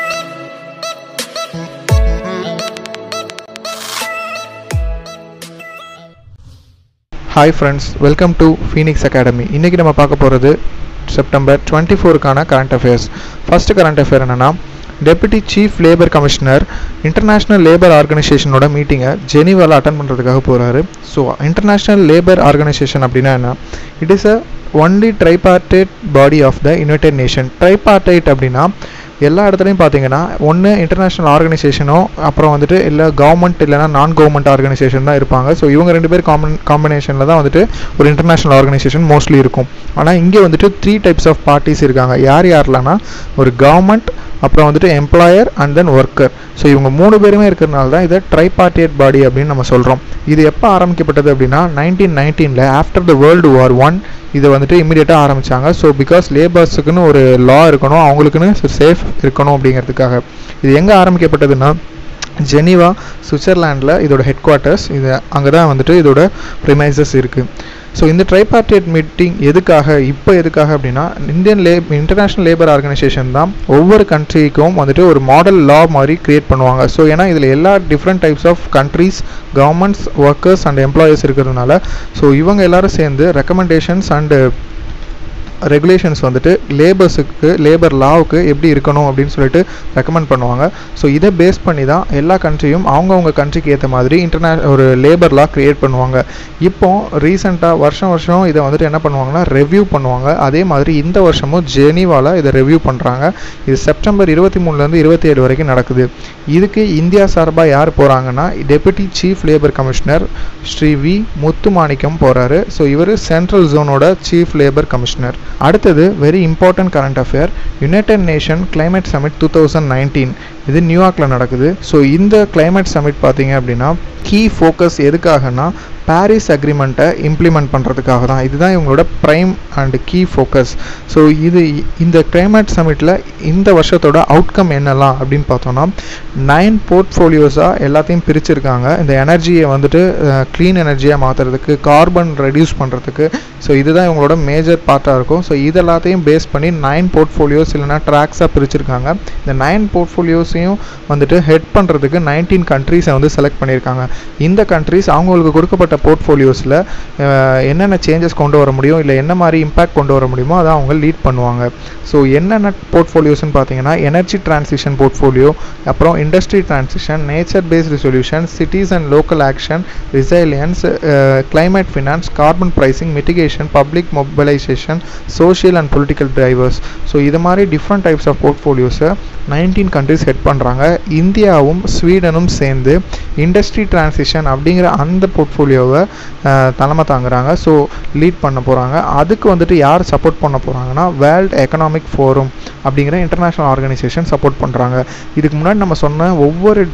hi friends welcome to Phoenix academy இன்றைக்கி நம்ம பார்க்க போகிறது செப்டம்பர் டுவெண்ட்டி ஃபோருக்கான current affairs first current affair என்னென்னா deputy chief labour commissioner international labour ஆர்கனைசேஷனோட மீட்டிங்கை ஜெனீவாவில் அட்டன் பண்ணுறதுக்காக போகிறாரு ஸோ இன்டர்நேஷ்னல் லேபர் ஆர்கனைசேஷன் அப்படின்னா என்ன it is a only tripartite body of the United Nation tripartite அப்படின்னா எல்லா இடத்துலையும் பார்த்தீங்கன்னா ஒன்று இன்டர்நேஷ்னல் ஆர்கனைசேஷனோ அப்புறம் வந்துட்டு இல்லை கவர்மெண்ட் இல்லைனா நான் கவர்மெண்ட் ஆர்கனைசேஷன் தான் இருப்பாங்க ஸோ இவங்க ரெண்டு பேர் காம்பன் காம்பினேஷனில் தான் வந்துட்டு ஒரு இன்டர்நேஷ்னல் ஆர்கனைசேஷன் மோஸ்ட்லி இருக்கும் ஆனால் இங்கே வந்துட்டு த்ரீ டைப்ஸ் ஆஃப் பார்ட்டிஸ் இருக்காங்க யார் யாரெல்லாம்னா ஒரு கவர்மெண்ட் அப்புறம் வந்துட்டு employer and then worker so இவங்க மூணு பேருமே இருக்கிறனால தான் இதை ட்ரைபார்ட்டியட் பாடி அப்படின்னு நம்ம சொல்கிறோம் இது எப்போ ஆரம்பிக்கப்பட்டது அப்படின்னா நைன்டீன் நைன்டீனில் after the world war one இதை வந்துட்டு இமீடியட்டாக ஆரம்பித்தாங்க ஸோ பிகாஸ் லேபர்ஸுக்குன்னு ஒரு லா இருக்கணும் அவங்களுக்குன்னு சேஃப் இருக்கணும் அப்படிங்கிறதுக்காக இது எங்கே ஆரம்பிக்கப்பட்டதுன்னா ஜெனீவா சுவிட்சர்லாண்டில் இதோட ஹெட் குவார்ட்டர்ஸ் இது அங்கே தான் வந்துட்டு இதோட ப்ரிமைசஸ் இருக்குது ஸோ இந்த ட்ரைபார்ட்டியட் மீட்டிங் எதுக்காக இப்போ எதுக்காக அப்படின்னா இந்தியன் லே இன்டர்நேஷ்னல் லேபர் ஆர்கனைசேஷன் தான் ஒவ்வொரு கண்ட்ரிக்கும் வந்துட்டு ஒரு மாடல் லா மாதிரி க்ரியேட் பண்ணுவாங்க ஸோ ஏன்னா இதில் எல்லா different types of countries governments workers and employees இருக்கிறதுனால ஸோ இவங்க எல்லாரும் சேர்ந்து ரெக்கமெண்டேஷன்ஸ் அண்டு ரெகுலேஷன்ஸ் வந்துட்டு லேபர்ஸுக்கு லேபர் லாவுக்கு எப்படி இருக்கணும் அப்படின்னு சொல்லிட்டு ரெக்கமெண்ட் பண்ணுவாங்க ஸோ இதை பேஸ் பண்ணி தான் எல்லா கண்ட்ரியும் அவங்கவுங்க கண்ட்ரிக்கு ஏற்ற மாதிரி இன்டர்நே ஒரு லேபர் லா க்ரியேட் பண்ணுவாங்க இப்போ ரீசெண்டாக வருஷம் வருஷம் இதை வந்துட்டு என்ன பண்ணுவாங்கன்னா ரெவ்யூ பண்ணுவாங்க அதே மாதிரி இந்த வருஷமும் ஜெனீவாவில் இதை ரெவ்யூ பண்ணுறாங்க இது செப்டம்பர் இருபத்தி மூணுலேருந்து இருபத்தி ஏழு வரைக்கும் நடக்குது இதுக்கு இந்தியா சார்பாக யார் போகிறாங்கன்னா deputy chief labour commissioner Shri V Muthumanickam போகிறாரு ஸோ இவர் சென்ட்ரல் ஜோனோட சீஃப் லேபர் கமிஷனர் அடுத்தது very important current affair United Nation climate summit two thousand nineteen இது நியூயார்க்கில் நடக்குது ஸோ இந்த கிளைமேட் சமிட் பார்த்தீங்க அப்படின்னா கீ ஃபோக்கஸ் எதுக்காகனா பாரிஸ் அக்ரிமெண்ட்டை இம்ப்ளிமெண்ட் பண்ணுறதுக்காக தான் இதுதான் இவங்களோட prime and key focus so இது இந்த கிளைமேட் சமிட்டில் இந்த வருஷத்தோட அவுட்கம் என்னெல்லாம் அப்படின்னு பார்த்தோன்னா நைன் போர்ட்ஃபோலியோஸாக எல்லாத்தையும் பிரிச்சிருக்காங்க இந்த எனர்ஜியை வந்துட்டு க்ளீன் எனர்ஜியாக மாற்றுறதுக்கு கார்பன் ரெடியூஸ் பண்ணுறதுக்கு ஸோ இதுதான் இவங்களோட மேஜர் பார்ட்டாக இருக்கும் ஸோ இது எல்லாத்தையும் பேஸ் பண்ணி நைன் போர்ட்ஃபோலியோஸ் இல்லைனா ட்ராக்ஸாக பிரிச்சிருக்காங்க இந்த நைன் போர்ட்ஃபோலியோஸையும் வந்துட்டு ஹெட் பண்ணுறதுக்கு நைன்டீன் கண்ட்ரீஸை வந்து செலக்ட் பண்ணியிருக்காங்க இந்த கண்ட்ரீஸ் அவங்களுக்கு கொடுக்கப்பட்ட போர்ட்ஃபோலியோஸில் என்னென்ன சேஞ்சஸ் கொண்டு வர முடியும் இல்லை என்ன மாதிரி இம்பேக்ட் கொண்டு வர முடியுமோ அதை அவங்க லீட் பண்ணுவாங்க ஸோ என்னென்ன போர்ட்ஃபோலியோஸ்னு பார்த்தீங்கன்னா எனர்ஜி டிரான்சிஷன் போர்ட்ஃபோலியோ அப்புறம் industry transition nature based solution cities and local action resilience climate finance carbon pricing mitigation public mobilisation social and political drivers so இது மாதிரி டிஃப்ரெண்ட் டைப்ஸ் ஆஃப் போர்ட்ஃபோலியோஸை நைன்டீன் கண்ட்ரிஸ் ஹெட் பண்ணுறாங்க இந்தியாவும் ஸ்வீடனும் சேர்ந்து industry transition அப்படிங்கிற அந்த போர்ட்ஃபோலியோவை தலைமை தாங்குறாங்க ஸோ லீட் பண்ண போகிறாங்க அதுக்கு வந்துட்டு யார் சப்போர்ட் பண்ண போகிறாங்கன்னா வேர்ல்ட் எக்கனாமிக் ஃபோரம் அப்படிங்கிற இன்டர்நேஷ்னல் ஆர்கனைசேஷன் சப்போர்ட் பண்ணுறாங்க இதுக்கு முன்னாடி நம்ம சொன்ன ஒவ்வொரு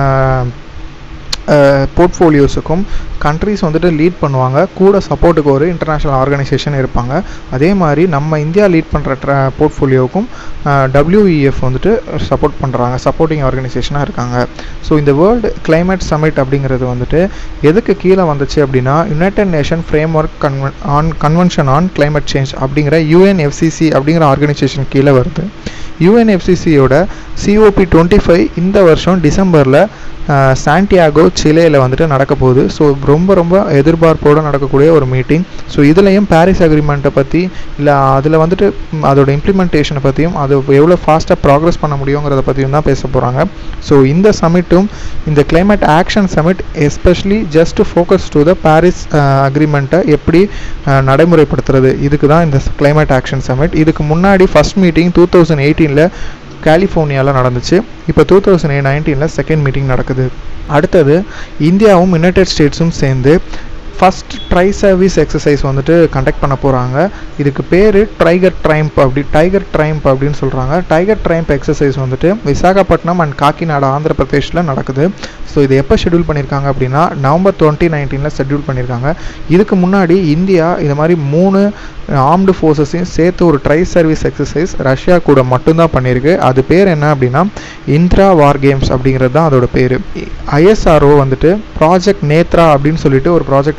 போர்ட்ஃபோலியோஸுக்கும் கண்ட்ரிஸ் வந்துட்டு லீட் பண்ணுவாங்க கூட சப்போர்ட்டுக்கு ஒரு இன்டர்நேஷ்னல் ஆர்கனைசேஷன் இருப்பாங்க அதே மாதிரி நம்ம இந்தியா லீட் பண்ணுற ட்ரா போர்ட்ஃபோலியோவுக்கும் டபிள்யூஇஎஃப் வந்துட்டு சப்போர்ட் பண்ணுறாங்க சப்போர்ட்டிங் ஆர்கனைசேஷனாக இருக்காங்க ஸோ இந்த வேர்ல்டு கிளைமேட் சமிட் அப்படிங்கிறது வந்துட்டு எதுக்கு கீழே வந்துச்சு அப்படின்னா United Nation framework convention on convention on climate change அப்படிங்கிற யூஎன்எஃப்சிசி அப்படிங்கிற ஆர்கனைசேஷன் கீழே வருது யூஎன்எஃப்சிசியோட சிஓபி டுவெண்ட்டி ஃபைவ் இந்த வருஷம் டிசம்பரில் சாண்டியாகோ சிலேயில் வந்துட்டு நடக்க போகுது ஸோ ரொம்ப ரொம்ப எதிர்பார்ப்போடு நடக்கக்கூடிய ஒரு மீட்டிங் ஸோ இதுலேயும் பாரிஸ் அக்ரிமெண்ட்டை பற்றி இல்லை அதில் வந்துட்டு அதோட இம்ப்ளிமெண்டேஷனை பற்றியும் அது எவ்வளோ ஃபாஸ்ட்டாக ப்ராக்ரஸ் பண்ண முடியுங்கிறத பற்றியும் தான் பேச போகிறாங்க ஸோ இந்த சமிட்டும் இந்த climate action summit especially just focus to the Paris அக்ரிமெண்ட்டை எப்படி நடைமுறைப்படுத்துறது இதுக்கு தான் இந்த கிளைமேட் ஆக்ஷன் சமிட் இதுக்கு முன்னாடி ஃபஸ்ட் மீட்டிங் டூ தௌசண்ட் எயிட்டீனில் கலிஃபோர்னியாவில் நடந்துச்சு இப்போ டூ தௌசண்ட் நைன்டீனில் செகண்ட் மீட்டிங் நடக்குது அடுத்தது இந்தியாவும் யுனைடெட் ஸ்டேட்ஸும் சேர்ந்து ஃபஸ்ட் ட்ரை சர்வீஸ் எக்ஸசைஸ் வந்துட்டு கண்டக்ட் பண்ண போகிறாங்க இதுக்கு பேர் டைகர் ட்ரைம்ப் அப்படி டைகர் ட்ரைம்ப் அப்படின்னு சொல்கிறாங்க டைகர் ட்ரைம்ப் எக்ஸசைஸ் வந்துட்டு விசாகப்பட்டினம் அண்ட் காக்கிநாடா ஆந்திர பிரதேஷில் நடக்குது ஸோ இது எப்போ ஷெடியூல் பண்ணியிருக்காங்க அப்படின்னா நவம்பர் டுவெண்ட்டி நைன்டீனில் ஷெடியூல் பண்ணியிருக்காங்க இதுக்கு முன்னாடி இந்தியா இது மாதிரி மூணு ஆர்ம்டு ஃபோர்ஸஸையும் சேர்த்து ஒரு ட்ரை சர்வீஸ் எக்ஸசைஸ் ரஷ்யா கூட மட்டும்தான் பண்ணியிருக்கு அது பேர் என்ன அப்படின்னா இந்திரா வார் கேம்ஸ் அப்படிங்கிறது தான் அதோட பேர் ஐஎஸ்ஆர்ஓ வந்துட்டு ப்ராஜெக்ட் நேத்ரா அப்படின்னு சொல்லிட்டு ஒரு ப்ராஜெக்ட்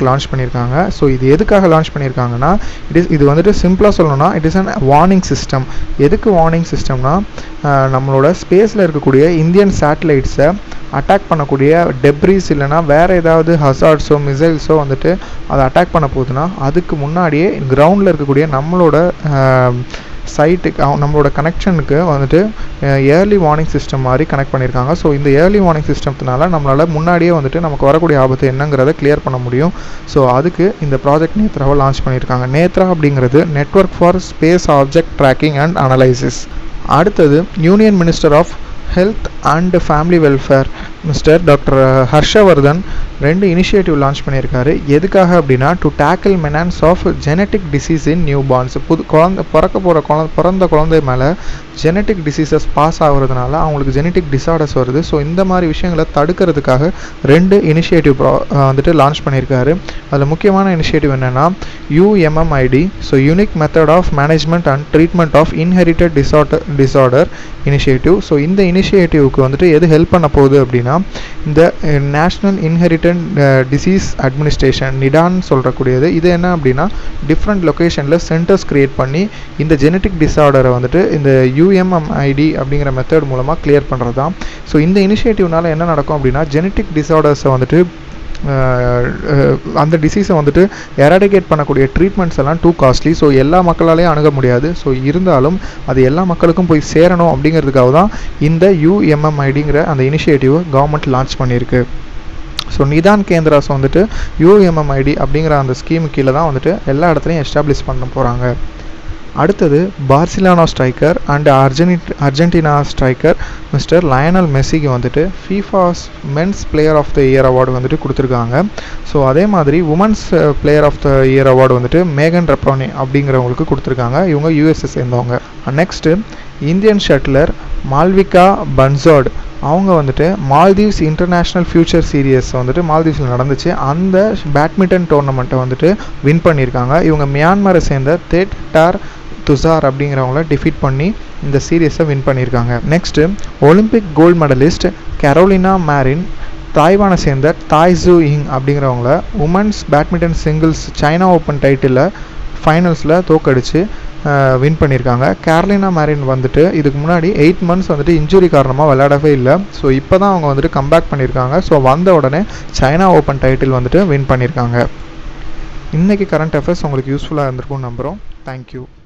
லான்ச் பண்ணியிருக்காங்க ஸோ இது எதுக்காக லான்ச் பண்ணியிருக்காங்கன்னா இட் இஸ் இது வந்துட்டு சிம்பிளாக சொல்லணும்னா it is an warning system எதுக்கு வார்னிங் சிஸ்டம்னா நம்மளோட ஸ்பேஸில் இருக்கக்கூடிய இந்தியன் சேட்டலைட்ஸை அட்டாக் பண்ணக்கூடிய டெப்ரிஸ் இல்லைனா வேறு ஏதாவது ஹசார்ட்ஸோ மிசைல்ஸோ வந்துட்டு அதை அட்டாக் பண்ண போகுதுன்னா அதுக்கு முன்னாடியே கிரவுண்டில் இருக்கக்கூடிய நம்மளோட சைட்டுக்கு நம்மளோட கனெக்ஷனுக்கு வந்துட்டு ஏர்லி வார்னிங் சிஸ்டம் மாதிரி கனெக்ட் பண்ணியிருக்காங்க ஸோ இந்த ஏர்லி வார்னிங் சிஸ்டத்தினால நம்மளால் முன்னாடியே வந்துட்டு நமக்கு வரக்கூடிய ஆபத்து என்னங்கிறத கிளியர் பண்ண முடியும் ஸோ அதுக்கு இந்த ப்ராஜெக்ட் நேத்ராவை லான்ச் பண்ணியிருக்காங்க நேத்ரா அப்படிங்கிறது network for space object tracking and analysis அடுத்தது union minister of health and family welfare mister doctor Harshvardhan ரெண்டு இனிஷியேட்டிவ் லான்ச் பண்ணியிருக்காரு எதுக்காக அப்படின்னா to tackle menace of genetic disease in newborns புது குழந்த பிறக்க போகிற குழந்த பிறந்த குழந்தை மேலே ஜெனட்டிக் டிசீசஸ் பாஸ் ஆகுறதுனால அவங்களுக்கு ஜெனட்டிக் டிசார்டர்ஸ் வருது ஸோ இந்த மாதிரி விஷயங்களை தடுக்கிறதுக்காக ரெண்டு இனிஷியேட்டிவ் ப்ரா வந்துட்டு லான்ச் பண்ணியிருக்காரு அதில் முக்கியமான இனிஷியேட்டிவ் என்னென்னா UMMID so unique method of management and treatment of inherited disorder disorder initiative so இந்த இனிஷியேட்டிவ்க்கு வந்துட்டு எது ஹெல்ப் பண்ண போகுது அப்படின்னா இந்த நேஷ்னல் இன்ஹெரிட்டன் டிசீஸ் அட்மினிஸ்ட்ரேஷன் நிடான்னு சொல்கிறக்கூடியது இது என்ன அப்படின்னா டிஃப்ரெண்ட் லொக்கேஷனில் சென்டர்ஸ் க்ரியேட் பண்ணி இந்த ஜெனட்டிக் டிசார்டரை வந்துட்டு இந்த யூஎம்எம்ஐடி அப்படிங்கிற மெத்தட் மூலமாக கிளியர் பண்ணுறது தான் ஸோ இந்த இனிஷியேட்டிவ்னால என்ன நடக்கும் அப்படின்னா ஜெனட்டிக் டிசார்டர்ஸை வந்துட்டு அந்த டிசீஸை வந்துட்டு எராடிகேட் பண்ணக்கூடிய ட்ரீட்மெண்ட்ஸ் எல்லாம் டூ காஸ்ட்லி ஸோ எல்லா மக்களாலேயும் அணுக முடியாது ஸோ இருந்தாலும் அது எல்லா மக்களுக்கும் போய் சேரணும் அப்படிங்கிறதுக்காக தான் இந்த யூஎம்எம்ஐடிங்கிற அந்த இனிஷியேட்டிவை கவர்மெண்ட் லான்ச் பண்ணியிருக்கு ஸோ நிதான் கேந்திராஸ் வந்துட்டு யூஎம்எம்ஐடி அப்படிங்கிற அந்த ஸ்கீம் கீழே தான் வந்துட்டு எல்லா இடத்துலையும் எஸ்டாப்ளிஷ் பண்ண போகிறாங்க அடுத்தது Barcelona striker and Argentina Argentina striker mister Lionel மெஸ்ஸிக்கு வந்துட்டு FIFA's men's player of the year award வந்துட்டு கொடுத்துருக்காங்க ஸோ அதே மாதிரி women's player of the year award வந்துட்டு மேகன் ரப்ரோனி அப்படிங்கிறவங்களுக்கு கொடுத்துருக்காங்க இவங்க யூஎஸ்எஸ் சேர்ந்தவங்க next Indian shuttler Malvika Bansod அவங்க வந்துட்டு மால்தீவ்ஸ் இன்டர்நேஷ்னல் ஃபியூச்சர் சீரியஸ் வந்துட்டு மால்தீவ்ஸில் நடந்துச்சு அந்த பேட்மிண்டன் டோர்னமெண்ட்டை வந்துட்டு வின் பண்ணியிருக்காங்க இவங்க மியான்மரை சேர்ந்த தேட் டார் துசார் அப்படிங்கிறவங்கள டிஃபீட் பண்ணி இந்த சீரியஸை வின் பண்ணியிருக்காங்க next Olympic gold medallist Carolina Marin தாய்வானை சேர்ந்த தாய் ஜூ இங் அப்படிங்கிறவங்கள women's badminton singles China Open டைட்டிலில் ஃபைனல்ஸில் தோக்கடிச்சு வின் பண்ணியிருக்காங்க கேரளினா மேரின் வந்துட்டு இதுக்கு முன்னாடி எயிட் மந்த்ஸ் வந்துட்டு இன்ஜுரி காரணமாக விளையாடவே இல்லை ஸோ இப்போ தான் அவங்க வந்துட்டு கம்பேக் பண்ணியிருக்காங்க ஸோ வந்த உடனே சைனா ஓப்பன் டைட்டில் வந்துட்டு வின் பண்ணியிருக்காங்க இன்றைக்கி கரண்ட் அஃபேர்ஸ் உங்களுக்கு யூஸ்ஃபுல்லாக இருந்திருக்கும்னு நம்புகிறோம் தேங்க்யூ